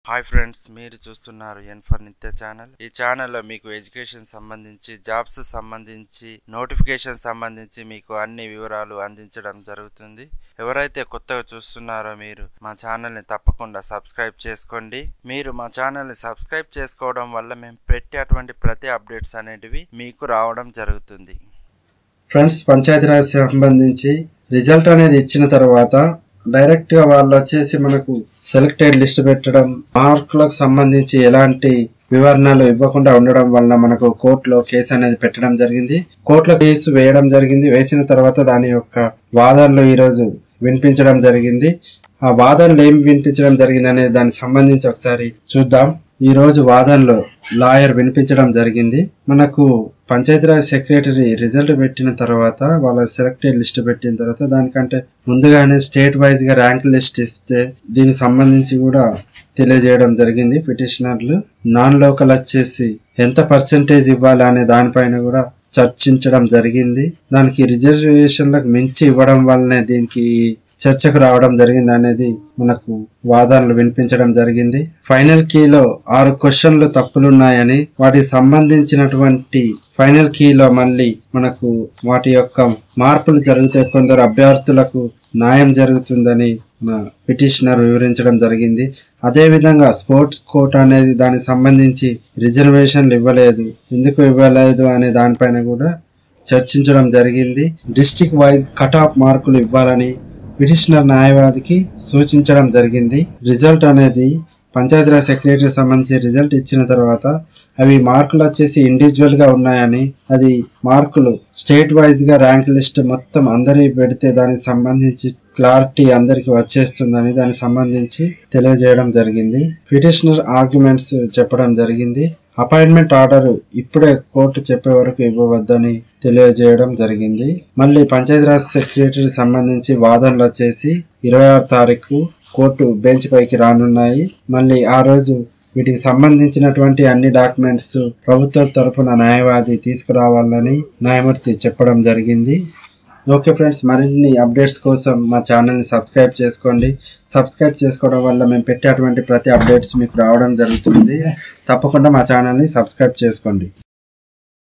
hi friends మీరు చూస్తున్నారు N for నిత్య ఛానల్ ఈ ఛానల్లో మీకు ఎడ్యుకేషన్ సంబంధించి జాబ్స్ సంబంధించి నోటిఫికేషన్ సంబంధించి మీకు అన్ని వివరాలు అందించడం జరుగుతుంది ఎవరైతే కొత్తగా చూస్తున్నారో మీరు మా ఛానల్ని తప్పకుండా సబ్స్క్రైబ్ చేసుకోండి మీరు మా ఛానల్ని సబ్స్క్రైబ్ చేసుకోవడం వల్ల మేము పెట్టేటువంటి ప్రతి అప్డేట్స్ అనేటివి మీకు రావడం జరుగుతుంది ఫ్రెండ్స్ పంచాయతీరాజ్ సంబంధించి రిజల్ట్ అనేది ఇచ్చిన తర్వాత డైరెక్ట్ గా వాళ్ళు వచ్చేసి మనకు సెలెక్టెడ్ లిస్ట్ పెట్టడం మార్కులకు సంబంధించి ఎలాంటి వివరణలు ఇవ్వకుండా ఉండడం వలన మనకు కోర్టులో కేసు అనేది పెట్టడం జరిగింది కోర్టులో కేసు వేయడం జరిగింది వేసిన తర్వాత దాని యొక్క వాదనలు ఈరోజు వినిపించడం జరిగింది ఆ వాదనలు ఏం వినిపించడం జరిగింది అనేది దానికి సంబంధించి ఒకసారి చూద్దాం ఈ రోజు వాదనలో లాయర్ వినిపించడం జరిగింది మనకు పంచాయతీరాజ్ సెక్రటరీ రిజల్ట్ పెట్టిన తర్వాత వాళ్ళ సెలెక్టెడ్ లిస్ట్ పెట్టిన తర్వాత దానికంటే ముందుగానే స్టేట్ వైజ్ గా ర్యాంక్ లిస్ట్ ఇస్తే దీనికి సంబంధించి కూడా తెలియజేయడం జరిగింది పిటిషనర్లు నాన్ లోకల్ వచ్చేసి ఎంత పర్సెంటేజ్ ఇవ్వాలి అనే దానిపైన కూడా చర్చించడం జరిగింది దానికి రిజర్వేషన్లకు మించి ఇవ్వడం వల్లనే దీనికి చర్చకు రావడం జరిగింది అనేది మనకు వాదనలు వినిపించడం జరిగింది ఫైనల్ కీలో ఆరు క్వశ్చన్లు తప్పులున్నాయని వాటికి సంబంధించినటువంటి ఫైనల్ కీలో మళ్ళీ మనకు వాటి యొక్క మార్పులు జరిగితే కొందరు అభ్యర్థులకు న్యాయం జరుగుతుందని మన పిటిషనర్ వివరించడం జరిగింది అదే విధంగా స్పోర్ట్స్ కోట్ అనేది దానికి సంబంధించి రిజర్వేషన్లు ఇవ్వలేదు ఎందుకు ఇవ్వలేదు అనే దానిపైన కూడా చర్చించడం జరిగింది డిస్టిక్ వైజ్ కట్ ఆఫ్ మార్కులు ఇవ్వాలని పిటిషనర్ న్యాయవాదికి సూచించడం జరిగింది రిజల్ట్ అనేది పంచాయతీరాజ్ సెక్రటరీ సంబంధించి రిజల్ట్ ఇచ్చిన తర్వాత అవి మార్కులు వచ్చేసి ఇండివిజువల్ గా ఉన్నాయని అది మార్కులు స్టేట్ వైజ్ గా ర్యాంక్ లిస్ట్ మొత్తం అందరి పెడితే దానికి సంబంధించి క్లారిటీ అందరికి వచ్చేస్తుందని దానికి సంబంధించి తెలియజేయడం జరిగింది పిటిషనర్ ఆర్గ్యుమెంట్స్ చెప్పడం జరిగింది అపాయింట్మెంట్ ఆర్డర్ ఇప్పుడే కోర్టు చెప్పే వరకు ఇవ్వవద్దని తెలియజేయడం జరిగింది మళ్ళీ పంచాయతీరాజ్ సెక్రటరీ సంబంధించి వాదనలు వచ్చేసి ఇరవై ఆరు తారీఖు కోర్టు బెంచ్ పైకి రానున్నాయి మళ్ళీ ఆ రోజు వీటికి సంబంధించినటువంటి అన్ని డాక్యుమెంట్స్ ప్రభుత్వం తరపున న్యాయవాది తీసుకురావాలని న్యాయమూర్తి చెప్పడం జరిగింది ఓకే ఫ్రెండ్స్ మరిన్ని అప్డేట్స్ కోసం మా ఛానల్ని సబ్స్క్రైబ్ చేసుకోండి సబ్స్క్రైబ్ చేసుకోవడం వల్ల మేము పెట్టేటువంటి ప్రతి అప్డేట్స్ మీకు రావడం జరుగుతుంది తప్పకుండా మా ఛానల్ని సబ్స్క్రైబ్ చేసుకోండి